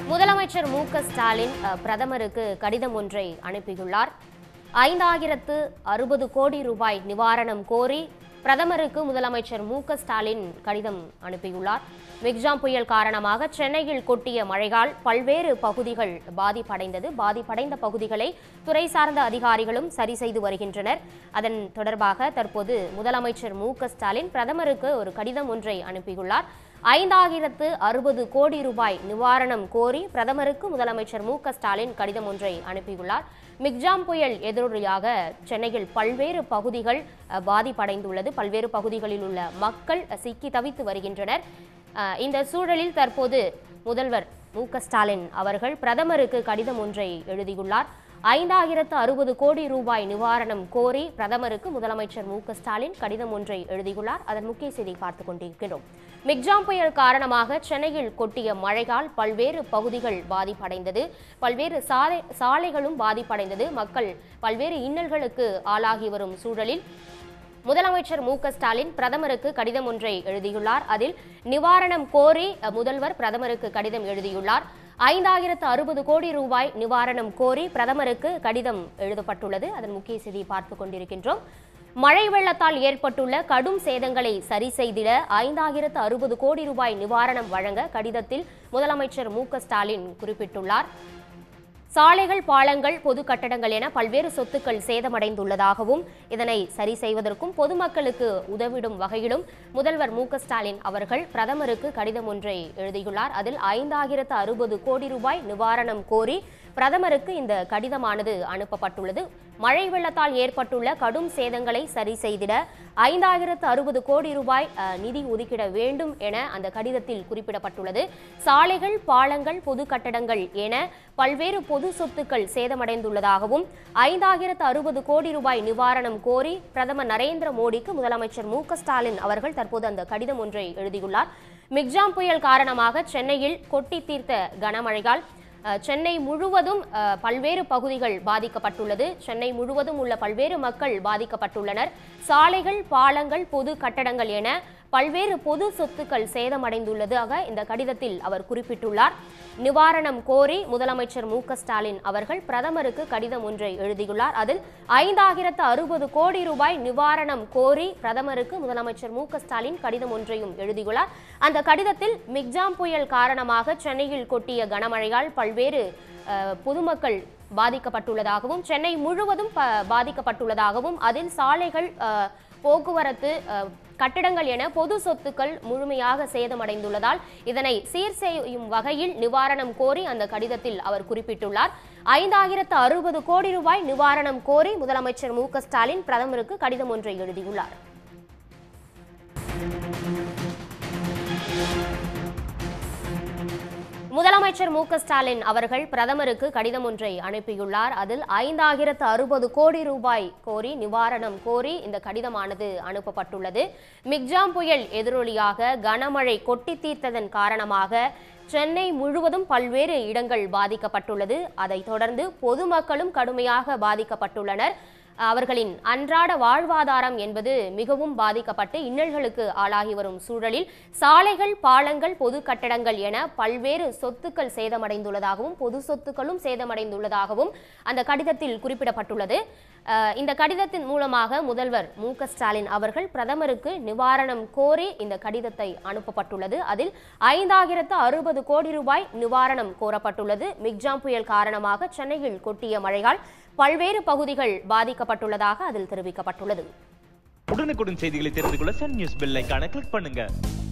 முதலமைச்சர் மு க ஸ்டாலின் அஹ், பிரதமருக்கு கடிதம் ஒன்றை அனுப்பியுள்ளார் ஐந்தாயிரத்து அறுபது கோடி ரூபாய் நிவாரணம் கோரி பிரதமருக்கு முதலமைச்சர் மு க ஸ்டாலின் கடிதம் அனுப்பியுள்ளார் மிக்ஜாம் புயல் காரணமாக சென்னையில் கொட்டிய மழையால் பல்வேறு பகுதிகள் பாதிப்படைந்தது பாதிப்படைந்த பகுதிகளை துறை சார்ந்த அதிகாரிகளும் சரி செய்து வருகின்றனர் அதன் தொடர்பாக தற்போது முதலமைச்சர் மு க ஸ்டாலின் பிரதமருக்கு ஒரு கடிதம் ஒன்றை அனுப்பியுள்ளார் ஐந்தாயிரத்து அறுபது கோடி ரூபாய் நிவாரணம் கோரி பிரதமருக்கு முதலமைச்சர் மு க ஸ்டாலின் கடிதம் ஒன்றை அனுப்பியுள்ளார் மிக்ஜாம் புயல் எதிரொலியாக சென்னையில் பல்வேறு பகுதிகள் அஹ், பாதிப்படைந்துள்ளது பல்வேறு பகுதிகளில் உள்ள மக்கள் அஹ், சிக்கி தவித்து வருகின்றனர் அஹ், இந்த சூழலில் தற்போது முதல்வர் மு க ஸ்டாலின் அவர்கள் பிரதமருக்கு கடிதம் ஒன்றை எழுதியுள்ளார் ஐந்தாயிரத்து அறுபது கோடி ரூபாய் நிவாரணம் கோரி பிரதமருக்கு முதலமைச்சர் மு க ஸ்டாலின் கடிதம் ஒன்றை எழுதியுள்ளார் அதன் முக்கிய செய்தி பார்த்துக் கொண்டிருக்கிறோம் மிக்ஜாம் புயல் காரணமாக சென்னையில் கொட்டிய மழையால் பல்வேறு பகுதிகள் பாதிப்படைந்தது பல்வேறு சாலை சாலைகளும் பாதிப்படைந்தது மக்கள் பல்வேறு இன்னல்களுக்கு ஆளாகி வரும் சூழலில் முதலமைச்சர் மு க ஸ்டாலின் பிரதமருக்கு கடிதம் ஒன்றை எழுதியுள்ளார் அதில் நிவாரணம் கோரி அஹ், முதல்வர் பிரதமருக்கு கடிதம் எழுதியுள்ளார் ஐந்தாயிரத்து அறுபது கோடி ரூபாய் நிவாரணம் கோரி பிரதமருக்கு கடிதம் எழுதப்பட்டுள்ளது அதன் முக்கிய செய்தியை பார்த்துக் கொண்டிருக்கின்றோம் மழை வெள்ளத்தால் ஏற்பட்டுள்ள கடும் சேதங்களை சரி செய்திட ஐந்தாயிரத்து அறுபது கோடி ரூபாய் நிவாரணம் வழங்க கடிதத்தில் முதலமைச்சர் மு க ஸ்டாலின் குறிப்பிட்டுள்ளார் சாலைகள் பாலங்கள் பொது கட்டடங்கள் என பல்வேறு சொத்துக்கள் சேதமடைந்துள்ளதாகவும் இதனை சரி செய்வதற்கும் பொதுமக்களுக்கு உதவிடும் வகையிலும் முதல்வர் மு க ஸ்டாலின் அவர்கள் பிரதமருக்கு கடிதம் ஒன்றை எழுதியுள்ளார் அதில் ஐந்தாயிரத்து அறுபது கோடி ரூபாய் நிவாரணம் கோரி பிரதமருக்கு இந்த கடிதமானது அனுப்பப்பட்டுள்ளது மழை வெள்ளத்தால் ஏற்பட்டுள்ள கடும் சேதங்களை சரி செய்திட ஐந்தாயிரத்து அறுபது கோடி ரூபாய் அஹ், நிதி ஒதுக்கிட வேண்டும் என அந்த கடிதத்தில் குறிப்பிடப்பட்டுள்ளது சாலைகள் பாலங்கள் பொது கட்டடங்கள் என பல்வேறு பொது சொத்துக்கள் சேதமடைந்துள்ளதாகவும் ஐந்தாயிரத்து அறுபது கோடி ரூபாய் நிவாரணம் கோரி பிரதமர் நரேந்திர மோடிக்கு முதலமைச்சர் மு க ஸ்டாலின் அவர்கள் தற்போது அந்த கடிதம் ஒன்றை எழுதியுள்ளார் மிக்ஜாம் புயல் காரணமாக சென்னையில் கொட்டி தீர்த்த கனமழையால் அஹ், சென்னை முழுவதும் அஹ், பல்வேறு பகுதிகள் பாதிக்கப்பட்டுள்ளது சென்னை முழுவதும் உள்ள பல்வேறு மக்கள் பாதிக்கப்பட்டுள்ளனர் சாலைகள் பாலங்கள் பொது கட்டடங்கள் என பல்வேறு பொது சொத்துக்கள் சேதமடைந்துள்ளதாக இந்த கடிதத்தில் அவர் குறிப்பிட்டுள்ளார் நிவாரணம் கோரி முதலமைச்சர் மு க ஸ்டாலின் அவர்கள் பிரதமருக்கு கடிதம் ஒன்றை எழுதியுள்ளார் அதில் ஐந்தாயிரத்து அறுபது கோடி ரூபாய் நிவாரணம் கோரி பிரதமருக்கு முதலமைச்சர் மு க ஸ்டாலின் கடிதம் ஒன்றையும் எழுதியுள்ளார் அந்த கடிதத்தில் மிக்ஜாம் புயல் காரணமாக சென்னையில் கொட்டிய கனமழையால் பல்வேறு அஹ், பொதுமக்கள் பாதிக்கப்பட்டுள்ளதாகவும் சென்னை முழுவதும் ப- பாதிக்கப்பட்டுள்ளதாகவும் அதில் சாலைகள் அஹ், போக்குவரத்து அஹ், கட்டிடங்கள் என பொது சொத்துக்கள் முழுமையாக சேதமடைந்துள்ளதால் இதனை சீர் செய்யும் வகையில் நிவாரணம் கோரி அந்த கடிதத்தில் அவர் குறிப்பிட்டுள்ளார் ஐந்தாயிரத்து அறுபது கோடி ரூபாய் நிவாரணம் கோரி முதலமைச்சர் மு க ஸ்டாலின் பிரதமருக்கு கடிதம் ஒன்றை எழுதியுள்ளார் முதலமைச்சர் மு க ஸ்டாலின் அவர்கள் பிரதமருக்கு கடிதம் ஒன்றை அனுப்பியுள்ளார் அதில் ஐந்தாயிரத்து அறுபது கோடி ரூபாய் கோரி நிவாரணம் கோரி இந்த கடிதமானது அனுப்பப்பட்டுள்ளது மிக்ஜாம் புயல் எதிரொலியாக கனமழை கொட்டி தீர்த்ததன் காரணமாக சென்னை முழுவதும் பல்வேறு இடங்கள் பாதிக்கப்பட்டுள்ளது அதைத் தொடர்ந்து பொதுமக்களும் கடுமையாக பாதிக்கப்பட்டுள்ளனர் அவர்களின் அன்றாட வாழ்வாதாரம் என்பது மிகவும் பாதிக்கப்பட்டு இன்னல்களுக்கு ஆளாகி வரும் சூழலில் சாலைகள் பாலங்கள் பொது கட்டடங்கள் என பல்வேறு சொத்துக்கள் சேதமடைந்துள்ளதாகவும் பொது சொத்துக்களும் சேதமடைந்துள்ளதாகவும் அந்த கடிதத்தில் குறிப்பிடப்பட்டுள்ளது அஹ், இந்த கடிதத்தின் மூலமாக முதல்வர் மு க ஸ்டாலின் அவர்கள் பிரதமருக்கு நிவாரணம் கோரி இந்த கடிதத்தை அனுப்பப்பட்டுள்ளது அதில் ஐந்தாயிரத்து அறுபது கோடி ரூபாய் நிவாரணம் கோரப்பட்டுள்ளது மிக்ஜாம் புயல் காரணமாக சென்னையில் கொட்டிய மழையால் பல்வேறு பகுதிகள் பாதிக்கப்பட்டுள்ளதாக அதில் தெரிவிக்கப்பட்டுள்ளது உடனுக்குடன் செய்திகளை தெரிந்து கொள்ள சன் நியூஸ் பெல் ஐகானை கிளிக் பண்ணுங்க